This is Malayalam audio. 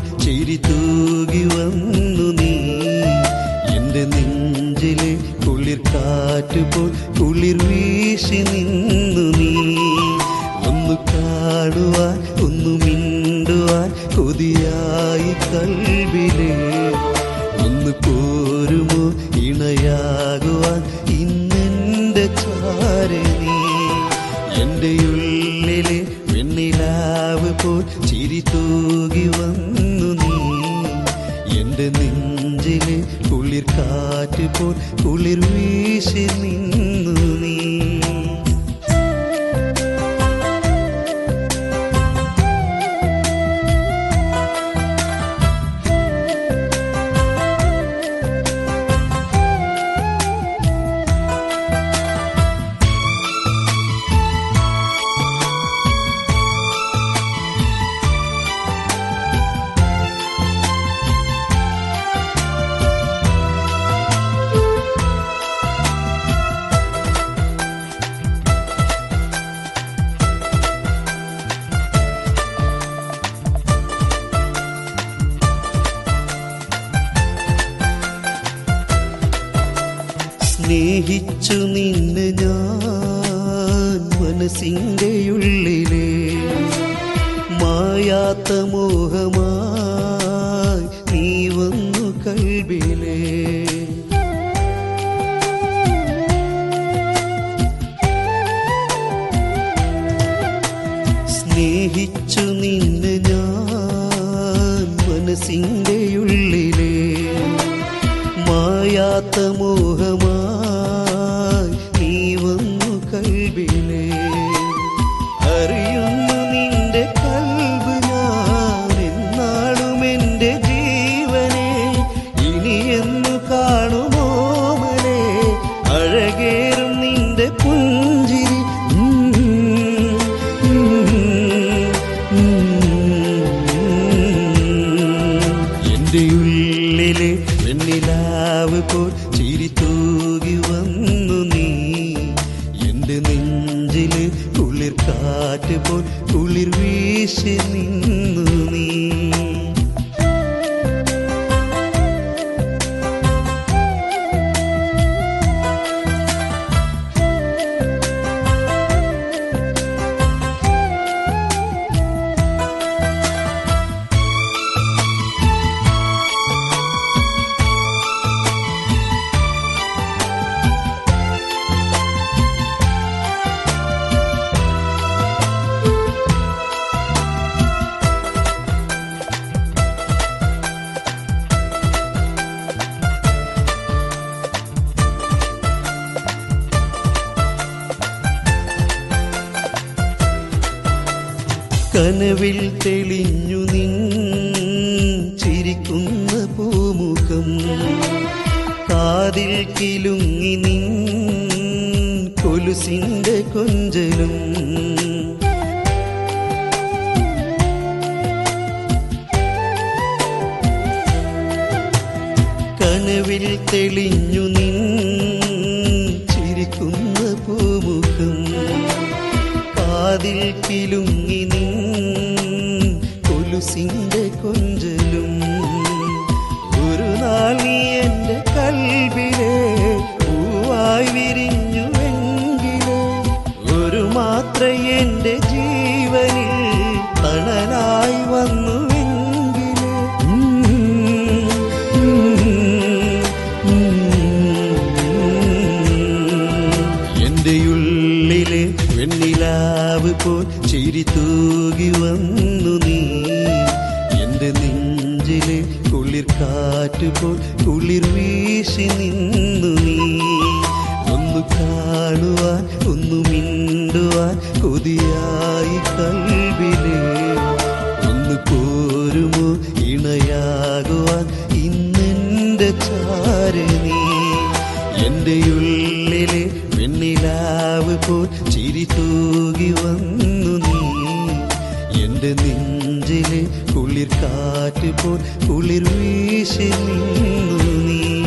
ചിരി തൂകി വന്നു നീ എന്റെ നെഞ്ചിലെ കുളിർ കാറ്റ് പോൽ കുളിർ വീശി നിന്നു നീ ഒന്ന് കാണുവാൻ ഒന്ന് മിണ്ടുവാൻ കൊതിയായി കൽവിലേ ഒന്ന് പോരുമോ ഇണയാകുവാൻ ഇന്നെന്റെ ചാരണി എന്റെ ഉള്ളിലെ വെണ്ണിലാവ് പോൽ ചിരി തൂകി വന്നു നീ എന്റെ നെഞ്ചിലെ കുളിർ കാറ്റ് പോൽ കുളിർ വീശി നിന്നു നീ സ്നേഹിച്ചു നിന്നെ ഞാൻ മനസ്സിൻ്റെ ഉള്ളിലെ മായാത്ത മോഹമായി നീ വന്നു കൽവിലേ സ്നേഹിച്ചു നിന്നെ ഞാൻ മനസ്സിൻ്റെ ഉള്ളിലെ മായാത്ത മോഹമായി നീ വന്നു കൽവിലേ അറിയുന്നു നിന്റെ കൽവ് ഞാൻ എന്നാളും എൻ്റെ ജീവനെ ഇനി എന്നു കാണുമോ മനെ അഴകേറും നിന്റെ പുഞ്ചിരി ഉം, ഉം, ഉം. എന്റെ ഉള്ളിലെ വെണ്ണിലാവ് പോൽ ചിരി തൂകി വന്നു നീ എന്റെ നെഞ്ചില് കുളിർ കാറ്റ് പോൽ കുളിർ വീശി നിന്നു നീ കനവിൽ തെളിഞ്ഞു നിൻ ചിരിക്കുന്ന പൂമുഖം കാതിൽ കിലുങ്ങി നിൻ കൊലുസിന്റെ കൊഞ്ചലും കനവിൽ തെളിഞ്ഞു നിൻ ചിരിക്കുന്ന പൂമുഖം കാതിൽ കിലുങ്ങി നിൻ കൊലുസിന്റെ കൊഞ്ചലും ഒരു നാൾ നീ എന്റെ കൽവിലെ പൂവായി വിരിഞ്ഞുവെങ്കിലേ ഒരു മാത്ര എന്റെ ജീവനിൽ തണലായി വന്നുവെങ്കിലേ ഉം, ഉം, എന്റെ ഉള്ളിലെ വെണ്ണിലാവ് പോൽ ചിരി തൂകി വന്നു നീ എന്റെ നെഞ്ചിലെ കുളിർ കാറ്റ് പോൽ കുളിർ വീശി നിന്നു നീ ഒന്ന് കാണുവാൻ ഒന്ന് മിണ്ടുവാൻ കൊതിയായി കൽവിലേ ഒന്ന് പോരുമോ ഇണയാകുവാൻ ഇന്നെന്റെ ചാരണി എന്റെ ഉള്ളിലെ വെണ്ണിലാവ് പോൽ ചിരി തൂകി വന്നു നീ എന്റെ നെഞ്ചിലെ കുളിർ കാറ്റ് പോൽ കുളിർ വീശി നിന്നു നീ